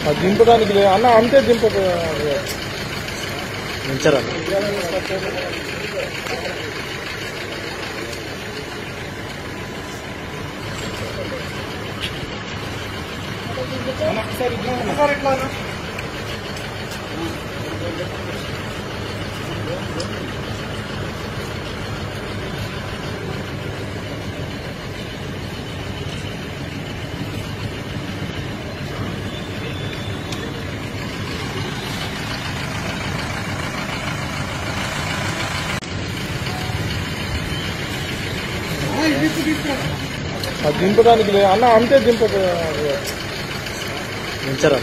అది దింపడానికి లేదు అన్న అంతే దింప ఉంచరా అది దింపడానికి లేదు అన్న అంతే దింప ఉంచరా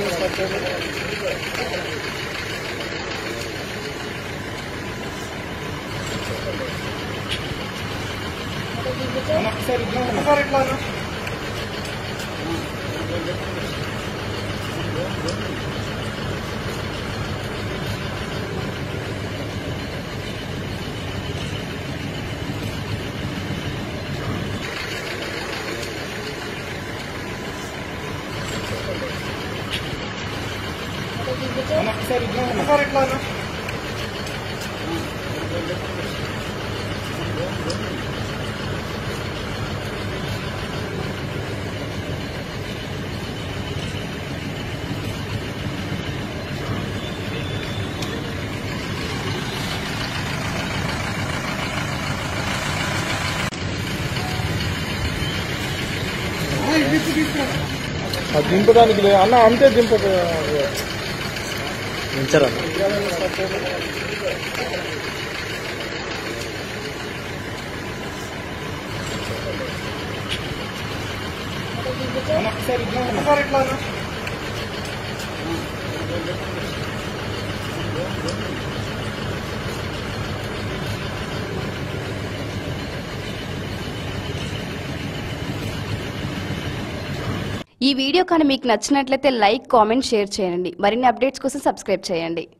అది దింపడానికి లేదు అన్న అంతే దింప ఉంచరా ఈ వీడియో కానీ మీకు నచ్చినట్లయితే లైక్ కామెంట్ షేర్ చేయండి మరిన్ని అప్డేట్స్ కోసం సబ్స్క్రైబ్ చేయండి